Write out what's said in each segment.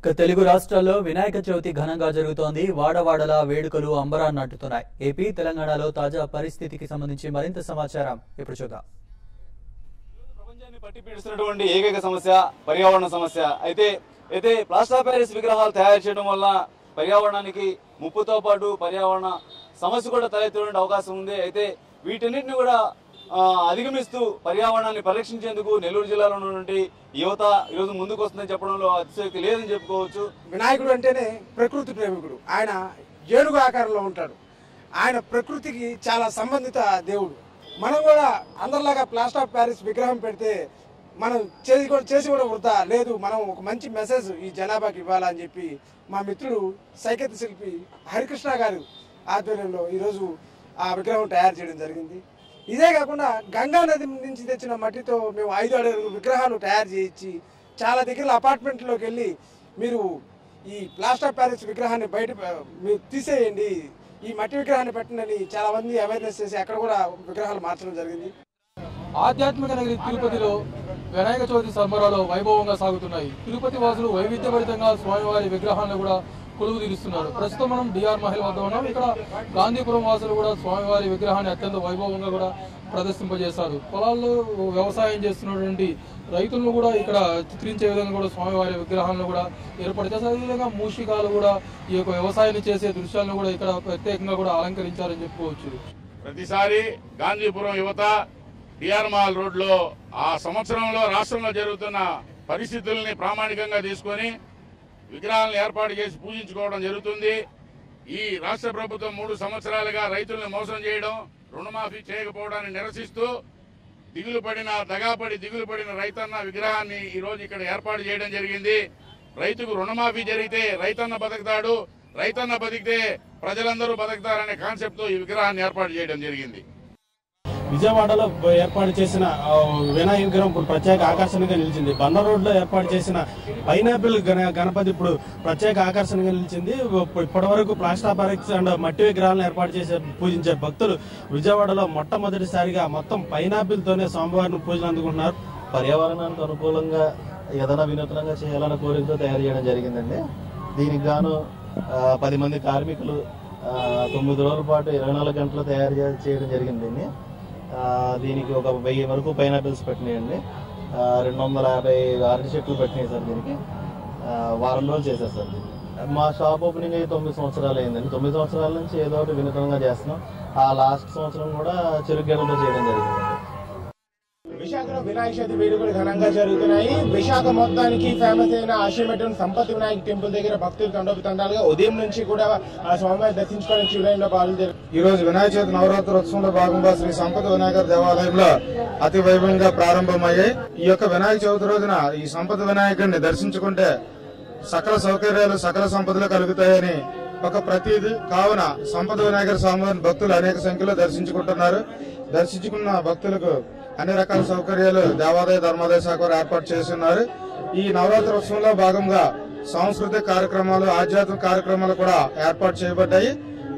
ఇక తెలుగు రాష్ట్రాల్లో వినాయక చవితి ఘనంగా జరుగుతోంది వాడవాడలా వేడుకలు అంబరాన్ని నట్టుతున్నాయి ఏపీ తెలంగాణలో తాజా పరిస్థితికి సంబంధించి మరింత సమాచారం ఇప్పుడు చూద్దాం ప్రపంచాన్ని పట్టి పీడిస్తున్నటువంటి ఏకైక సమస్య పర్యావరణ సమస్య అయితే అయితే ప్లాస్టర్ ఆఫ్ ప్యారిస్ విగ్రహాలు తయారు చేయడం వల్ల పర్యావరణానికి ముప్పుతో పాటు పర్యావరణ సమస్య కూడా తలెత్తే అవకాశం ఉంది అయితే వీటన్నిటిని కూడా ఆ, అధిగమిస్తూ పర్యావరణాన్ని పరిరక్షించేందుకు నెల్లూరు జిల్లాలో ఉన్నటువంటి యువత ఈరోజు ముందుకు వస్తుందని చెప్పడంలో అతిశక్తి లేదని చెప్పుకోవచ్చు వినాయకుడు అంటేనే ప్రకృతి ప్రేమికుడు ఆయన ఏనుగు ఆకారంలో ఉంటాడు ఆయన ప్రకృతికి చాలా సంబంధిత దేవుడు మనం కూడా అందరిలాగా ప్లాస్టర్ ఆఫ్ ప్యారిస్ విగ్రహం పెడితే మనం చేసి కూడా చేసి కూడా వృధా లేదు మనం ఒక మంచి మెసేజ్ ఈ జనాభాకి ఇవ్వాలని చెప్పి మా మిత్రుడు సైకత శిల్పి హరికృష్ణ గారు ఆధ్వర్యంలో ఈరోజు ఆ విగ్రహం తయారు చేయడం జరిగింది ఇదే కాకుండా గంగా నది నుంచి తెచ్చిన మట్టితో మేము ఐదు అడుగుల విగ్రహాలు తయారు చేయించి చాలా దగ్గర అపార్ట్మెంట్లోకి వెళ్ళి మీరు ఈ ప్లాస్టర్ ఆఫ్ ప్యారిస్ విగ్రహాన్ని బయట మీరు తీసేయండి ఈ మట్టి విగ్రహాన్ని పెట్టండి చాలా మంది అవేర్నెస్ చేసి అక్కడ కూడా విగ్రహాలు మార్చడం జరిగింది ఆధ్యాత్మిక నగరి తిరుపతిలో వినాయక చవితి సంబరాలు వైభవంగా సాగుతున్నాయి తిరుపతి వాసులు వైవిధ్యభరితంగా స్వామివారి విగ్రహాలను కూడా కొలువు తీరుస్తున్నారు ప్రస్తుతం మనం డిఆర్ మహిళ వద్ద ఉన్నాం ఇక్కడ గాంధీపురం వాసులు కూడా స్వామివారి విగ్రహాన్ని అత్యంత వైభవంగా కూడా ప్రదర్శింపజేశారు పొలాల్లో వ్యవసాయం చేస్తున్నటువంటి రైతులను కూడా ఇక్కడ చిత్రించే విధంగా కూడా స్వామివారి విగ్రహాలను కూడా ఏర్పాటు చేశారు అదేవిధంగా మూషికాలు కూడా ఈ యొక్క వ్యవసాయాన్ని చేసే దృశ్యాలను కూడా ఇక్కడ ప్రత్యేకంగా కూడా అలంకరించారని చెప్పుకోవచ్చు ప్రతిసారి గాంధీపురం యువత డిఆర్ మాల్ రోడ్ లో ఆ సంవత్సరంలో రాష్ట్రంలో జరుగుతున్న పరిస్థితుల్ని ప్రామాణికంగా తీసుకొని విగ్రహాలను ఏర్పాటు చేసి పూజించుకోవడం జరుగుతుంది ఈ రాష్ట్ర ప్రభుత్వం మూడు సంవత్సరాలుగా రైతుల్ని మోసం చేయడం రుణమాఫీ చేయకపోవడాన్ని నిరసిస్తూ దిగులు పడిన దగాపడి దిగులు పడిన రైతన్న విగ్రహాన్ని ఈ రోజు ఇక్కడ ఏర్పాటు చేయడం జరిగింది రైతుకు రుణమాఫీ జరిగితే రైతన్న బతుకుతాడు రైతన్న బతికితే ప్రజలందరూ బతుకుతారనే కాన్సెప్ట్ తో ఈ విగ్రహాన్ని ఏర్పాటు చేయడం జరిగింది విజయవాడలో ఏర్పాటు చేసిన ఆ, వినాయక విగ్రహం ఇప్పుడు ప్రత్యేక ఆకర్షణగా నిలిచింది బండ రోడ్ లో ఏర్పాటు చేసిన పైనాపిల్ గణ- గణపతి ఇప్పుడు ప్రత్యేక ఆకర్షణగా నిలిచింది ఇప్పటి వరకు ప్లాస్టర్ పార్క్స్ అండ్ మట్టి విగ్రహాలను ఏర్పాటు చేసే పూజించే భక్తులు విజయవాడలో మొట్టమొదటిసారిగా మొత్తం పైనాపిల్ తోనే స్వామివారిని పూజలు అందుకుంటున్నారు పర్యావరణానికి అనుకూలంగా ఏదైనా వినూత్నంగా చేయాలన్న కోరికతో తయారు చేయడం జరిగిందండి దీనికి గాను ఆ, పది మంది కార్మికులు ఆ, తొమ్మిది రోజుల పాటు ఇరవై నాలుగు గంటలు తయారు చే- చేయడం జరిగింది దీన్ని ఆ, దీనికి ఒక వెయ్యి వరకు పైనాపిల్స్ పెట్టినాయండి ఆ, రెండు వందల యాభై అరటి చెట్లు పెట్టినాయి సార్ దీనికి ఆ, వారం రోజులు చేశారు సార్ దీన్ని మా షాప్ ఓపెనింగ్ అయ్యి తొమ్మిది సంవత్సరాలు అయిందండి తొమ్మిది సంవత్సరాల నుంచి ఏదో ఒకటి వినూత్నంగా చేస్తున్నాం ఆ లాస్ట్ సంవత్సరం కూడా చెరుకు గడలతో చేయడం జరిగింది విశాఖలో వినాయక చవితి వేడుకలు ఘనంగా జరుగుతున్నాయి విశాఖ మొత్తానికి ఫేమస్ అయిన ఆశీమఠం సంపత్ వినాయక టెంపుల్ దగ్గర భక్తులు తండోపతండాలుగా ఉదయం నుంచి కూడా ఆ స్వామివారి దర్శించుకోవడానికి క్యూ లైన్ లో పాల్గొన్నారు ఈ రోజు వినాయక చవితి నవరాత్రోత్సవంలో భాగంగా శ్రీ సంపద వినాయక దేవాలయంలో అతి వైభవంగా ప్రారంభమయ్యాయి ఈ యొక్క వినాయక చవితి రోజున ఈ సంపద వినాయకుడిని దర్శించుకుంటే సకల సౌకర్యాలు సకల సంపదలు కలుగుతాయని ఒక ప్రతీది కావున సంపద వినాయక స్వామివారిని భక్తులు అనేక సంఖ్యలో దర్శించుకుంటున్నారు దర్శించుకున్న భక్తులకు అన్ని రకాల సౌకర్యాలు దేవాదాయ ధర్మాదాయ శాఖ వారు ఏర్పాటు చేస్తున్నారు ఈ నవరాత్రి ఉత్సవంలో భాగంగా సాంస్కృతిక కార్యక్రమాలు ఆధ్యాత్మిక కార్యక్రమాలు కూడా ఏర్పాటు చేయబడ్డాయి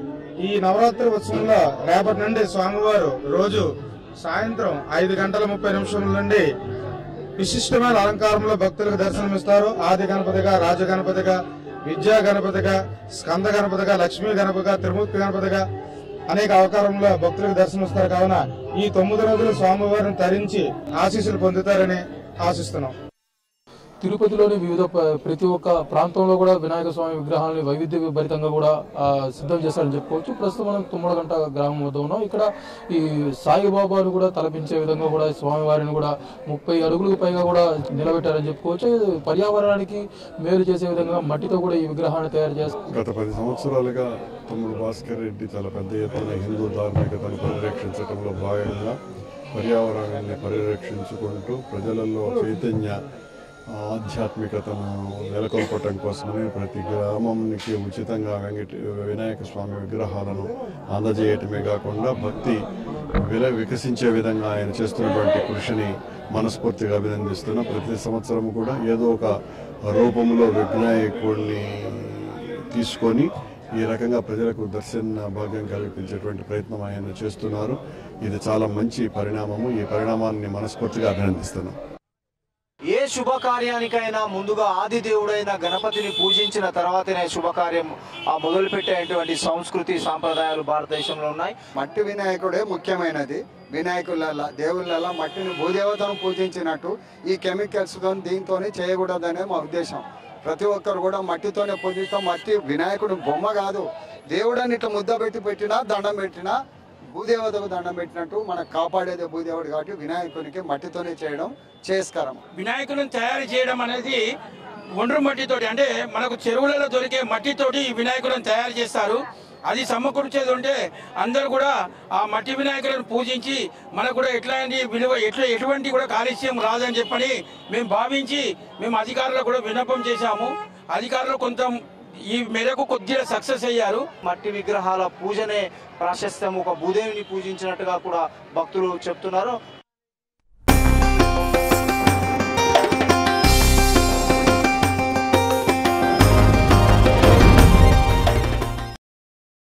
ఈ నవరాత్రి ఉత్సవంలో రేపటి నుండి స్వామివారు రోజు సాయంత్రం ఐదు గంటల ముప్పై నిమిషముల నుండి విశిష్టమైన అలంకారంలో భక్తులకు దర్శనమిస్తారు ఆది గణపతిగా రాజ గణపతిగా విద్యా గణపతిగా స్కంద గణపతిగా లక్ష్మీ గణపతిగా త్రిమూర్తి గణపతిగా అనేక అవతారంలో భక్తులకు దర్శనమిస్తారు కావున ఈ తొమ్మిది రోజులు స్వామివారిని తరించి ఆశీస్సులు పొందుతారని ఆశిస్తున్నాం తిరుపతిలోని వివిధ ప- ప్రతి ఒక్క ప్రాంతంలో కూడా వినాయక స్వామి విగ్రహాలని వైవిధ్య భరితంగా కూడా ఆ, సిద్ధం చేస్తారని చెప్పుకోవచ్చు ప్రస్తుతం మనం తుమ్మడగంట గ్రామం వద్ద ఉన్నాం ఇక్కడ ఈ సాయిబాబాను కూడా తలపించే విధంగా కూడా ఈ స్వామివారిని కూడా ముప్పై అడుగులకు పైగా కూడా నిలబెట్టారని చెప్పుకోవచ్చు ఇది పర్యావరణానికి మేలు చేసే విధంగా మట్టితో కూడా ఈ విగ్రహాన్ని తయారు చేస్తారు గత పది సంవత్సరాలుగా తమ్ముడు భాస్కర్ రెడ్డి చాలా పెద్ద ఎత్తున హిందూ ధార్మికతను పరిరక్షించడంలో భాగంగా పర్యావరణాన్ని పరిరక్షించుకుంటూ ప్రజలలో చైతన్య ఆధ్యాత్మికతను నెలకొల్పటం కోసమని ప్రతి గ్రామంకి ఉచితంగా వెంకట వినాయక స్వామి విగ్రహాలను అందజేయటమే కాకుండా భక్తి విల వికసించే విధంగా ఆయన చేస్తున్నటువంటి కృషిని మనస్ఫూర్తిగా అభినందిస్తున్నాం ప్రతి సంవత్సరం కూడా ఏదో ఒక రూపంలో వినాయకుడిని తీసుకొని ఈ రకంగా ప్రజలకు దర్శన భాగ్యం కల్పించేటువంటి ప్రయత్నం ఆయన చేస్తున్నారు ఇది చాలా మంచి పరిణామము ఈ పరిణామాన్ని మనస్ఫూర్తిగా అభినందిస్తున్నాం ఏ శుభకార్యానికైనా ముందుగా ఆది దేవుడైన గణపతిని పూజించిన తర్వాతనే శుభకార్యం ఆ మొదలుపెట్టేటువంటి సంస్కృతి సాంప్రదాయాలు భారతదేశంలో ఉన్నాయి మట్టి వినాయకుడే ముఖ్యమైనది వినాయకుల దేవుళ్ళ మట్టిని భూదేవతను పూజించినట్టు ఈ కెమికల్స్ తో దీంతో చేయకూడదనే మా ఉద్దేశం ప్రతి ఒక్కరు కూడా మట్టితోనే పూజిస్తాం మట్టి వినాయకుడు బొమ్మ కాదు దేవుడని ఇట్లా ముద్ద పెట్టి పెట్టినా దండం పెట్టినా భూదేవతకు దండం పెట్టినట్టు మనకు కాపాడేదే భూదేవుడు కాబట్టి వినాయకునికి మట్టితోనే చేయడం చేస్కరం వినాయకులను తయారు చేయడం అనేది ఒండ్రు మట్టితోటి అంటే మనకు చెరువులలో దొరికే మట్టితోటి ఈ వినాయకులను తయారు చేస్తారు అది సమకూర్చేది ఉంటే అందరూ కూడా ఆ మట్టి వినాయకులను పూజించి మనకు కూడా ఎట్లాంటి విలువ ఎట్లా ఎటువంటి కూడా కాలుష్యం రాదని చెప్పని మేము భావించి మేము అధికారులకు కూడా విన్నపం చేశాము అధికారులు కొంత ఈ మేరకు కొద్దిగా సక్సెస్ అయ్యారు మట్టి విగ్రహాల పూజనే ప్రాశస్త్యం ఒక భూదేవిని పూజించినట్టుగా కూడా భక్తులు చెప్తున్నారు